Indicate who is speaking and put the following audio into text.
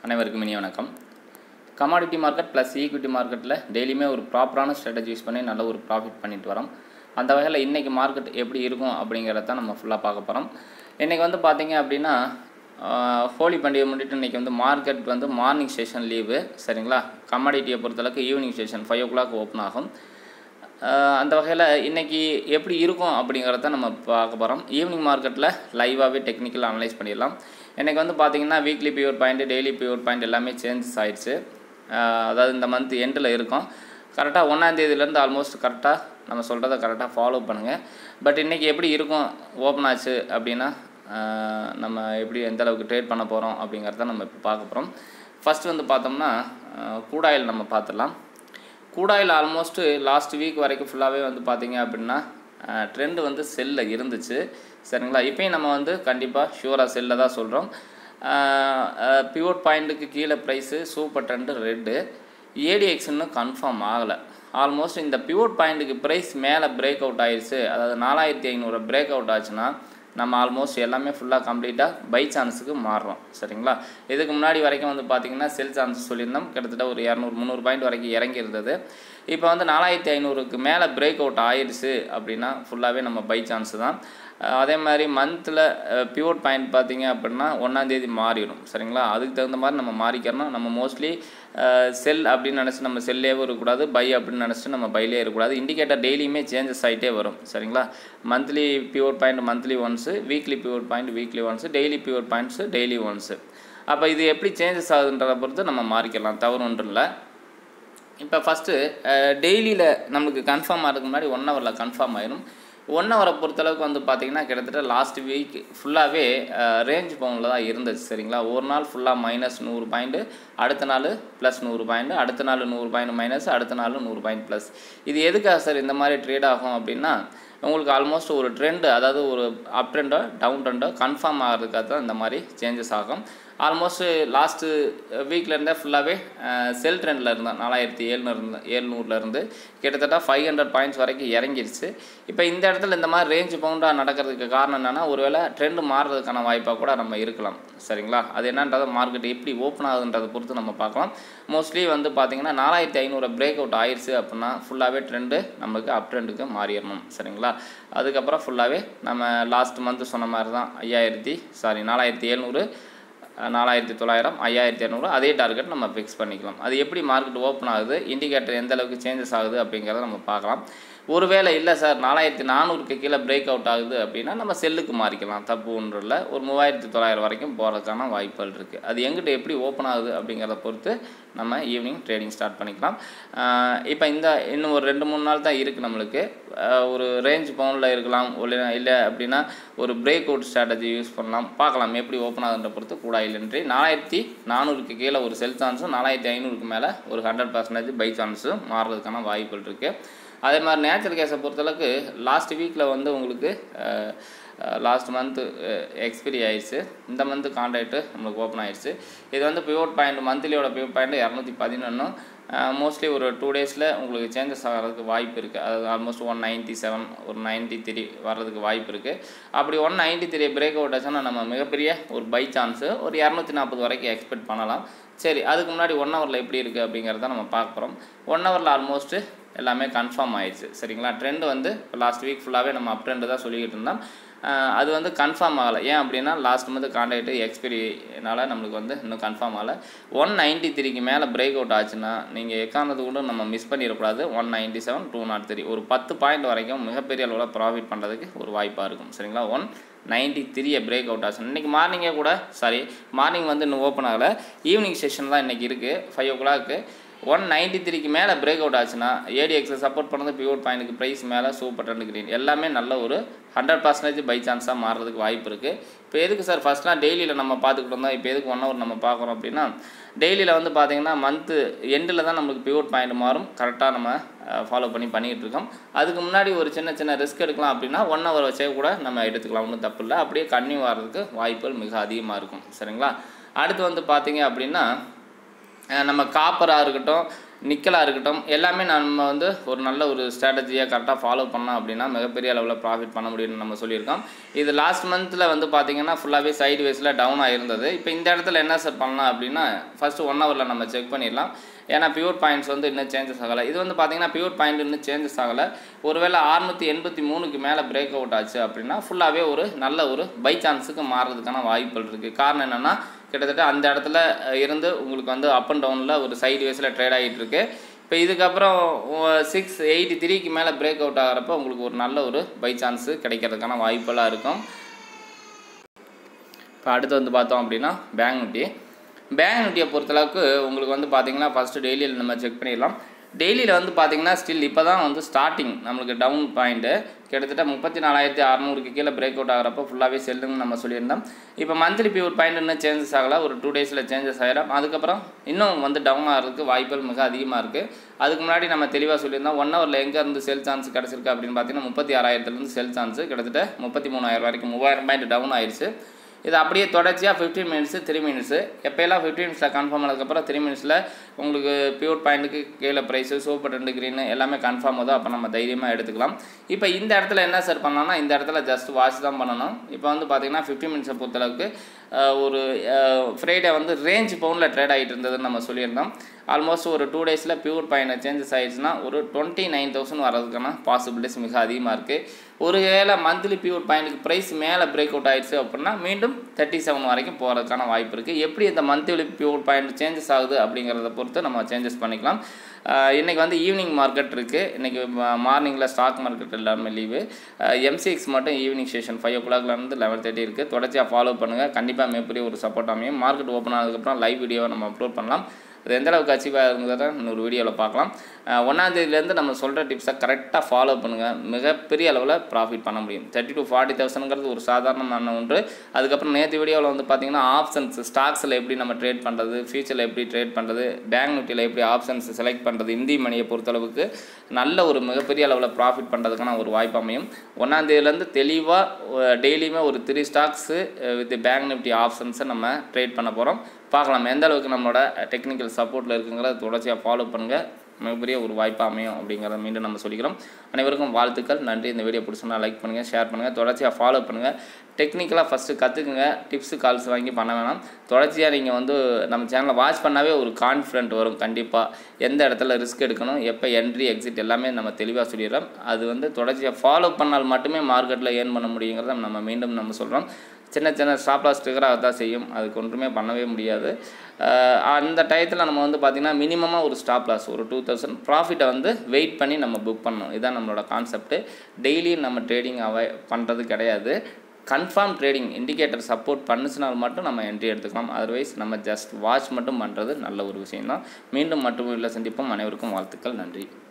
Speaker 1: அனைவருக்கும் இனி வணக்கம் கமாடிட்டி மார்க்கெட் ப்ளஸ் ஈக்விட்டி மார்க்கெட்டில் டெய்லியுமே ஒரு ப்ராப்பரான ஸ்ட்ராட்டஜி யூஸ் பண்ணி நல்ல ஒரு ப்ராஃபிட் பண்ணிட்டு வரோம் அந்த வகையில் இன்றைக்கி மார்க்கெட் எப்படி இருக்கும் அப்படிங்கிறத தான் நம்ம ஃபுல்லாக பார்க்க போகிறோம் இன்றைக்கி வந்து பார்த்தீங்க அப்படின்னா ஆஹ், ஹோலி பண்டிகை முன்னிட்டு இன்றைக்கி வந்து மார்க்கெட் வந்து மார்னிங் செஷன் லீவு சரிங்களா கமாடிட்டியை பொறுத்தளவுக்கு evening session five o'clock open ஆகும் ஆஹ் அந்த வகையில் இன்றைக்கி எப்படி இருக்கும் அப்படிங்கிறத நம்ம பார்க்க போகிறோம் ஈவினிங் மார்க்கெட்டில் லைவாகவே டெக்னிக்கல் அனலைஸ் பண்ணிடலாம் இன்றைக்கி வந்து பார்த்திங்கன்னா weekly pivot point daily pivot point எல்லாமே சேஞ்சஸ் ஆயிடுச்சு ஆஹ் அதாவது இந்த மந்த் எண்டில் இருக்கும் கரெக்டாக ஒன்றாந்தேதியிலேருந்து ஆல்மோஸ்ட் கரெக்டாக நம்ம சொல்கிறத கரெக்டாக ஃபாலோ பண்ணுங்கள் பட் இன்றைக்கி எப்படி இருக்கும் ஓப்பன் ஆச்சு அப்படின்னா ஆஹ் நம்ம எப்படி எந்த அளவுக்கு ட்ரேட் பண்ண போகிறோம் அப்படிங்கிறத நம்ம இப்போ பார்க்க போகிறோம் ஃபஸ்ட் வந்து பார்த்தோம்னா கூடாயில் நம்ம பார்த்துடலாம் கூடாயில் ஆல்மோஸ்ட்டு லாஸ்ட் வீக் வரைக்கும் ஃபுல்லாகவே வந்து பார்த்தீங்க அப்படின்னா ட்ரெண்டு வந்து செல்லில் இருந்துச்சு சரிங்களா இப்போயும் நம்ம வந்து கண்டிப்பாக ஷூராக செல்லில் தான் சொல்கிறோம் பியூர் பாயிண்ட்டுக்கு கீழே price super trend red ADX இன்னும் கன்ஃபார்ம் ஆகலை ஆல்மோஸ்ட் இந்த பியூர் பாயிண்ட்டுக்கு ப்ரைஸ் மேலே பிரேக் அவுட் ஆயிடுச்சு அதாவது நாலாயிரத்தி ஐநூறு பிரேக் அவுட் ஆச்சுன்னா நம்ம ஆல்மோஸ்ட் எல்லாமே ஃபுல்லாக கம்ப்ளீட்டாக பை சான்ஸுக்கு மாறுறோம் சரிங்களா இதுக்கு முன்னாடி வரைக்கும் வந்து பார்த்திங்கன்னா செல் சான்ஸ் சொல்லியிருந்தோம் கிட்டத்தட்ட ஒரு இரநூறு முந்நூறு பாயிண்ட் வரைக்கும் இறங்கி இருந்தது இப்போ வந்து நாலாயிரத்தி ஐநூறுக்கு மேலே பிரேக் அவுட் ஆயிடுச்சு அப்படின்னா ஃபுல்லாகவே நம்ம பை சான்ஸ் தான் அஹ் அதே மாதிரி மந்தில் பியூர் பாயிண்ட் பார்த்தீங்க அப்படின்னா ஒன்றாந்தேதி மாறிடும் சரிங்களா அதுக்கு தகுந்த மாதிரி நம்ம மாறிக்கிறணும் நம்ம மோஸ்ட்லி செல் அப்படின்னு நினச்சி நம்ம செல்லேவும் இருக்கக்கூடாது பை அப்படின்னு நினச்சிட்டு நம்ம பைலே இருக்கக்கூடாது இண்டிகேட்டர் டெய்லியுமே சேஞ்சஸ் ஆகிட்டே வரும் சரிங்களா monthly pivot point monthly ones weekly pivot point weekly ones daily pivot points daily ones அப்போ இது எப்படி சேஞ்சஸ் ஆகுதுன்றதை பொறுத்து நம்ம மாறிக்கலாம் தவறு ஒன்றும் இல்லை இப்போ ஃபஸ்ட்டு டெய்லியில் நம்மளுக்கு கன்ஃபார்ம் ஆகிறதுக்கு முன்னாடி ஒன் ஹவரில் கன்ஃபார்ம் ஆயிரும் ஒன் ஹவரை பொறுத்தளவுக்கு வந்து பார்த்திங்கன்னா கிட்டத்தட்ட லாஸ்ட் வீக் ஃபுல்லாகவே ரேஞ்ச் பவுனில் தான் இருந்துச்சு சரிங்களா ஒரு நாள் ஃபுல்லாக மைனஸ் நூறு பாயிண்ட்டு அடுத்த நாள் ப்ளஸ் நூறு பாயிண்ட் அடுத்த நாள் நூறு பாயிண்ட் மைனஸ் அடுத்த நாள் நூறு பாயிண்ட் ப்ளஸ் இது எதுக்காக சார் இந்த மாதிரி ட்ரேட் ஆகும் அப்படின்னா உங்களுக்கு ஆல்மோஸ்ட் ஒரு ட்ரெண்டு அதாவது ஒரு அப் ட்ரெண்டோ டவுன் ட்ரெண்டோ கன்ஃபார்ம் ஆகிறதுக்காக தான் இந்த மாதிரி சேஞ்சஸ் ஆகும் ஆல்மோஸ்ட் லாஸ்ட்டு வீக்லேருந்தே ஃபுல்லாகவே செல் ட்ரெண்டில் இருந்தோம் நாலாயிரத்தி ஏழ்நூறு ஏழ்நூறுலேருந்து கிட்டத்தட்ட ஃபைவ் ஹண்ட்ரட் பாயிண்ட்ஸ் வரைக்கும் இறங்கிருச்சு இப்போ இந்த இடத்துல இந்த மாதிரி ரேஞ்ச் பவுண்டாக நடக்கிறதுக்கு காரணம் என்னென்னா ஒருவேளை ட்ரெண்டு மாறுறதுக்கான வாய்ப்பாக கூட நம்ம இருக்கலாம் சரிங்களா அது என்னன்றதை மார்க்கெட் எப்படி ஓப்பன் ஆகுதுன்றதை பொறுத்து நம்ம பார்க்கலாம் மோஸ்ட்லி வந்து பார்த்திங்கன்னா நாலாயிரத்தி ஐநூறு பிரேக் அவுட் ஆயிடுச்சு அப்படின்னா ஃபுல்லாகவே ட்ரெண்டு நமக்கு அப் ட்ரெண்டுக்கு மாறிடணும் சரிங்களா அதுக்கப்புறம் ஃபுல்லாகவே நம்ம லாஸ்ட் மந்த் சொன்ன மாதிரி தான் ஐயாயிரத்தி சாரி நாலாயிரத்தி எழுநூறு நாலாயிரத்தி தொள்ளாயிரம் ஐயாயிரத்தி இரநூறு அதே டார்கெட் நம்ம ஃபிக்ஸ் பண்ணிக்கலாம் அது எப்படி மார்க்கெட் ஓப்பன் ஆகுது இண்டிகேட்டர் எந்த அளவுக்கு சேஞ்சஸ் ஆகுது அப்படிங்கிறத நம்ம பார்க்கலாம் ஒருவேளை இல்லை சார் நாலாயிரத்தி நானூறுக்கு கீழே பிரேக் அவுட் ஆகுது அப்படின்னா நம்ம செல்லுக்கு மாறிக்கலாம் தப்பு ஒன்றும் இல்லை ஒரு மூவாயிரத்தி தொள்ளாயிரம் வரைக்கும் போகிறதுக்கான வாய்ப்புகள் இருக்குது அது எங்கிட்ட எப்படி ஓப்பன் ஆகுது அப்படிங்கிறத பொறுத்து நம்ம ஈவினிங் ட்ரேடிங் ஸ்டார்ட் பண்ணிக்கலாம் இப்போ இந்த இன்னும் ஒரு ரெண்டு மூணு நாள் தான் இருக்குது நம்மளுக்கு ஆஹ் ஒரு ரேஞ்ச் பவுண்டில் இருக்கலாம் இல்லை இல்லை அப்படின்னா ஒரு பிரேக் அவுட் ஸ்ட்ராட்டஜி யூஸ் பண்ணலாம் பார்க்கலாம் எப்படி ஓப்பன் ஆகுதுன்ற பொறுத்து கூட இல்லைன்றி நாலாயிரத்தி நானூறுக்கு கீழே ஒரு செல் சான்ஸும் நாலாயிரத்தி ஐநூறுக்கு மேலே ஒரு ஹண்ட்ரட் பர்சன்டேஜ் பை சான்ஸும் மாறுறதுக்கான வாய்ப்புகள் இருக்குது அதே மாதிரி நேச்சுரல் கேஸை பொறுத்தளவுக்கு லாஸ்ட் வீக்கில் வந்து உங்களுக்கு லாஸ்ட் மந்த்து எக்ஸ்பிரி ஆயிடுச்சு இந்த மந்த்து கான்ட்ராக்ட்டு நம்மளுக்கு ஓப்பன் ஆயிடுச்சு இது வந்து பிவோட் பாயிண்ட் மந்த்லியோட பிவோட் பாயிண்ட் இரநூத்தி பதினொன்றும் மோஸ்ட்லி ஒரு டூ டேஸில் உங்களுக்கு சேஞ்சஸ் ஆகிறதுக்கு வாய்ப்பு இருக்குது அது ஆல்மோஸ்ட் ஒன் நைன்ட்டி செவன் ஒரு நைன்ட்டி த்ரீ வர்றதுக்கு வாய்ப்பு இருக்குது அப்படி one ninety three break out ஆச்சுன்னா நம்ம மிகப்பெரிய ஒரு பை சான்ஸு ஒரு இரநூத்தி நாற்பது வரைக்கும் எக்ஸ்பெக்ட் பண்ணலாம் சரி அதுக்கு முன்னாடி ஒன் ஹவரில் எப்படி இருக்குது அப்படிங்கிறத நம்ம பார்க்க போகிறோம் ஒன் ஹவரில் ஆல்மோஸ்ட்டு எல்லாமே கன்ஃபார்ம் ஆயிடுச்சு சரிங்களா ட்ரெண்ட் வந்து இப்போ லாஸ்ட் வீக் ஃபுல்லாகவே நம்ம அப் ட்ரெண்டு தான் சொல்லிக்கிட்டு இருந்தோம் ஆஹ் அது வந்து கன்ஃபார்ம் ஆகலை ஏன் அப்படின்னா லாஸ்ட் மந்த் கான்ட்ராக்ட் எக்ஸ்பிரினால நம்மளுக்கு வந்து இன்னும் கன்ஃபார்ம் ஆகலை ஒன் நைன்ட்டி த்ரீக்கு மேலே பிரேக் அவுட் ஆச்சுன்னா நீங்கள் எக்கானது கூட நம்ம மிஸ் பண்ணிடக்கூடாது one ninety seven two nought three ஒரு பத்து பாயிண்ட் வரைக்கும் மிகப்பெரிய அளவில் ப்ராஃபிட் பண்ணுறதுக்கு ஒரு வாய்ப்பாக இருக்கும் சரிங்களா ஒன் நைன்ட்டி த்ரீயை பிரேக் அவுட் ஆச்சு இன்றைக்கி மார்னிங்கே கூட சாரி மார்னிங் வந்து இன்னும் ஓப்பன் ஆகலை ஈவினிங் செஷன் தான் இன்றைக்கி இருக்குது five o'clock one ninety த்ரீக்கு மேலே பிரேக் அவுட் ஆச்சுன்னா ஏடிஎக்ஸை சப்போர்ட் பண்ணது பியூர் பாயிண்ட்டுக்கு ப்ரைஸ் மேலே சூப்பர் டென் கிரீன் எல்லாமே நல்ல ஒரு ஹண்ட்ரட் பர்சன்டேஜ் பை சான்ஸாக மாறுறதுக்கு வாய்ப்பு இருக்குது இப்போ எதுக்கு சார் ஃபஸ்ட்லாம் டெய்லியில் நம்ம பார்த்துக்கிட்டு இருந்தோம் இப்போ எதுக்கு ஒன் ஹவர் நம்ம பார்க்குறோம் அப்படின்னா டெய்லியில் வந்து பார்த்திங்கன்னா மந்த்து எண்டில் தான் நம்மளுக்கு பியூர் பாயிண்ட் மாறும் கரெக்டாக நம்ம ஃபாலோ பண்ணி பண்ணிகிட்டு இருக்கோம் அதுக்கு முன்னாடி ஒரு சின்ன சின்ன ரிஸ்க் எடுக்கலாம் அப்படின்னா ஒன் ஹவர் வச்சே கூட நம்ம எடுத்துக்கலாம் ஒன்றும் தப்பு இல்லை அப்படியே கன்னியூ ஆகிறதுக்கு வாய்ப்புகள் மிக அதிகமாக இருக்கும் சரிங்களா அடுத்து வந்து பார்த்திங்க அப்படின்னா அஹ் நம்ம காப்பராக இருக்கட்டும் நிக்கலாக இருக்கட்டும் எல்லாமே நம்ம வந்து ஒரு நல்ல ஒரு ஸ்ட்ராட்டஜியாக கரெக்டாக ஃபாலோ பண்ணோம் அப்படின்னா மிகப்பெரிய அளவில் ப்ராஃபிட் பண்ண முடியும்னு நம்ம சொல்லியிருக்கோம் இது லாஸ்ட் மந்தில் வந்து பார்த்தீங்கன்னா ஃபுல்லாகவே சைடு வேஸில் டவுன் ஆகிருந்தது இப்போ இந்த இடத்துல என்ன சார் பண்ணலாம் அப்படின்னா ஃபஸ்ட்டு ஒன் ஹவரில் நம்ம செக் பண்ணிடலாம் ஏன்னா பியூர் பாயிண்ட்ஸ் வந்து இன்னும் சேஞ்சஸ் ஆகலை இது வந்து பார்த்தீங்கன்னா பியூர் பாயிண்ட் இன்னும் சேஞ்சஸ் ஆகலை ஒருவேளை அறுநூற்றி எண்பத்தி மூணுக்கு மேலே பிரேக் அவுட் ஆச்சு அப்படின்னா ஃபுல்லாகவே ஒரு நல்ல ஒரு பை சான்ஸுக்கு மாறுறதுக்கான வாய்ப்புகள் இருக்குது காரணம் என்னென்னா கிட்டத்தட்ட அந்த இடத்துல இருந்து உங்களுக்கு வந்து அப் அண்ட் டவுனில் ஒரு சைடு வேஸில் ட்ரேட் ஆகிட்டு இருக்கு இப்போ இதுக்கப்புறம் சிக்ஸ் எயிட்டி த்ரீக்கு மேலே பிரேக் அவுட் ஆகிறப்ப உங்களுக்கு ஒரு நல்ல ஒரு பை சான்ஸு கிடைக்கிறதுக்கான வாய்ப்பெல்லாம் இருக்கும் இப்போ அடுத்து வந்து பார்த்தோம் அப்படின்னா பேங்க் நிஃப்டி பேங்க் நிஃப்டியை பொறுத்தளவுக்கு உங்களுக்கு வந்து பார்த்தீங்கன்னா ஃபஸ்ட்டு டெய்லியில் நம்ம செக் பண்ணிடலாம் டெய்லியில் வந்து பார்த்தீங்கன்னா ஸ்டில் இப்போ தான் வந்து ஸ்டார்டிங் நம்மளுக்கு டவுன் பாயிண்ட்டு கிட்டத்தட்ட முப்பத்தி நாலாயிரத்தி அறநூறுக்கு கீழே பிரேக் அவுட் ஆகிறப்போ ஃபுல்லாகவே செல்லுன்னு நம்ம சொல்லியிருந்தோம் இப்போ மந்த்லி பியூர் பாயிண்ட் இன்னும் சேஞ்சஸ் ஆகலை ஒரு டூ டேஸில் சேஞ்சஸ் ஆகிடும் அதுக்கப்புறம் இன்னும் வந்து டவுன் ஆகிறதுக்கு வாய்ப்புகள் மிக அதிகமாக இருக்குது அதுக்கு முன்னாடி நம்ம தெளிவாக சொல்லியிருந்தோம் ஒன் ஹவரில் எங்கே இருந்து செல் சான்ஸ் கிடச்சிருக்கு அப்படின்னு பார்த்தீங்கன்னா முப்பத்தி ஆறாயிரத்துலேருந்து செல் சான்ஸ் கிட்டத்தட்ட முப்பத்தி மூணாயிரம் வரைக்கும் மூவாயிரம் பாயிண்ட் டவுன் ஆயிடுச்சு இது அப்படியே தொடர்ச்சியாக ஃபிஃப்டீன் மினிட்ஸு த்ரீ மினிட்ஸு எப்போயெல்லாம் ஃபிஃப்டீன் மினிட்ஸில் கன்ஃபார்ம் ஆனதுக்கப்புறம் த்ரீ மினிட்ஸில் உங்களுக்கு பியூர் பாயிண்ட்டுக்கு கீழே ப்ரைஸு சூப்பர் ரெண்டு க்ரீனு எல்லாமே கன்ஃபார்ம் ஆகுதோ அப்போ நம்ம தைரியமாக எடுத்துக்கலாம் இப்போ இந்த இடத்துல என்ன சார் பண்ணலாம்னா இந்த இடத்துல ஜஸ்ட் வாட்ச் தான் பண்ணணும் இப்போ வந்து பார்த்தீங்கன்னா ஃபிஃப்டி மினிட்ஸை பொறுத்தளவுக்கு ஒரு ஃப்ரைடே வந்து ரேஞ்ச் பவுண்டில் ட்ரேட் ஆகிட்டு இருந்ததுன்னு நம்ம சொல்லியிருந்தோம் ஆல்மோஸ்ட் ஒரு டூ டேஸில் பியூர் பாயிண்ட் சேஞ்சஸ் ஆயிடுச்சுன்னா ஒரு டுவெண்ட்டி நைன் தௌசண்ட் வரதுக்கான பாசிபிலிட்டிஸ் மிக அதிகமாக இருக்குது ஒரு வேளை மந்த்லி பியூர் பாயிண்ட்டுக்கு ப்ரைஸ் மேலே பிரேக் அவுட் ஆயிடுச்சு அப்படின்னா மீண்டும் தேர்ட்டி செவன் வரைக்கும் போகிறதுக்கான வாய்ப்பு இருக்குது எப்படி இந்த மந்த்லி பியூர் பாயிண்ட் சேஞ்சஸ் ஆகுது அப்படிங்கிறத பொறுத்து நம்ம சேஞ்சஸ் பண்ணிக்கலாம் இன்றைக்கி வந்து ஈவினிங் மார்க்கெட் இருக்குது இன்றைக்கி மார்னிங்கில் ஸ்டாக் மார்க்கெட் எல்லாமே லீவு எம்சிஎக்ஸ் மட்டும் ஈவினிங் செஷன் ஃபைவ் ஓ கிளாக்லேருந்து லெவன் தேர்ட்டி இருக்குது தொடர்ச்சியாக ஃபாலோ பண்ணுங்கள் கண்டிப்பாக மிகப்பெரிய ஒரு சப்போர்ட் அமையும் மார்க்கெட் ஓப்பன் ஆனதுக்கப்புறம் லைவ் வீடியோவை நம்ம அப்லோட் பண்ணலாம் அது எந்த அளவுக்கு அச்சீவாக இருந்ததை இன்னொரு வீடியோவில் பார்க்கலாம் ஒன்றாந்தேதியிலேருந்து நம்ம சொல்கிற டிப்ஸை கரெக்டாக ஃபாலோ பண்ணுங்கள் மிகப்பெரிய அளவில் ப்ராஃபிட் பண்ண முடியும் தேர்ட்டி டு ஃபார்ட்டி தௌசண்ட்ங்கிறது ஒரு சாதாரணமான ஒன்று அதுக்கப்புறம் நேற்று வீடியோவில் வந்து பார்த்திங்கன்னா ஆப்ஷன்ஸ் ஸ்டாக்ஸில் எப்படி நம்ம ட்ரேட் பண்ணுறது ஃபியூச்சரில் எப்படி ட்ரேட் பண்ணுறது பேங்க் நிஃப்டியில் எப்படி ஆப்ஷன்ஸ் செலக்ட் பண்ணுறது இந்தி மணியை பொறுத்தளவுக்கு நல்ல ஒரு மிகப்பெரிய அளவில் ப்ராஃபிட் பண்ணுறதுக்கான ஒரு வாய்ப்பு அமையும் ஒன்றாந்தேதியிலேருந்து தெளிவாக டெய்லியுமே ஒரு three stocks with bank Nifty ஆப்ஷன்ஸை நம்ம ட்ரேட் பண்ண போகிறோம் பார்க்கலாம் எந்த அளவுக்கு நம்மளோட டெக்னிக்கல் சப்போர்ட்டில் இருக்குங்கிறத தொடர்ச்சியாக ஃபாலோ பண்ணுங்கள் மிகப்பெரிய ஒரு வாய்ப்பாக அமையும் அப்படிங்கிறத மீண்டும் நம்ம சொல்லிக்கிறோம் அனைவருக்கும் வாழ்த்துக்கள் நன்றி இந்த வீடியோ பிடிச்சுன்னா லைக் பண்ணுங்கள் ஷேர் பண்ணுங்கள் தொடர்ச்சியாக ஃபாலோ பண்ணுங்கள் டெக்னிக்கலாக ஃபஸ்ட்டு கற்றுக்குங்க டிப்ஸு கால்ஸ் வாங்கி பண்ண வேணாம் தொடர்ச்சியாக நீங்கள் வந்து நம்ம சேனலை வாட்ச் பண்ணாவே ஒரு கான்ஃபிடென்ட் வரும் கண்டிப்பாக எந்த இடத்துல ரிஸ்க் எடுக்கணும் எப்போ என்ட்ரி எக்ஸிட் எல்லாமே நம்ம தெளிவாக சொல்லிடுறோம் அது வந்து தொடர்ச்சியாக ஃபாலோ பண்ணால் மட்டுமே மார்க்கெட்டில் ஏர்ன் பண்ண முடியுங்கிறத நம்ம மீண்டும் நம்ம சொல்கிறோம் சின்ன சின்ன ஸ்டாப் லாஸ் ட்ரிகராக தான் செய்யும் அதுக்கு ஒன்றுமே பண்ணவே முடியாது அந்த டயத்தில் நம்ம வந்து பார்த்திங்கன்னா மினிமமாக ஒரு ஸ்டாப் லாஸ் ஒரு டூ தௌசண்ட் ப்ராஃபிட்டை வந்து வெயிட் பண்ணி நம்ம புக் பண்ணணும் இதுதான் நம்மளோட கான்செப்ட்டு டெய்லியும் நம்ம ட்ரேடிங் அவை பண்ணுறது கிடையாது கன்ஃபார்ம் ட்ரேடிங் இண்டிகேட்டர் சப்போர்ட் பண்ணுச்சுனால் மட்டும் நம்ம என்ட்ரி எடுத்துக்கலாம் அதர்வைஸ் நம்ம ஜஸ்ட் வாட்ச் மட்டும் பண்ணுறது நல்ல ஒரு விஷயம்தான் மீண்டும் மட்டும் இல்லை சந்திப்போம் அனைவருக்கும் வாழ்த்துக்கள் நன்றி